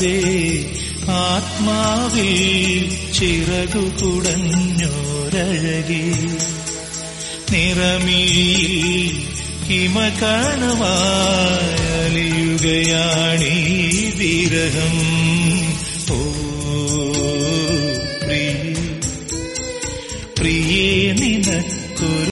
അറിയാതെ ആത്മാവിൽ ചിറകു കുടഞ്ഞോരഴകി നിറമിയിൽ ഹിമകണമാലിയുകയാണീ വിരഹം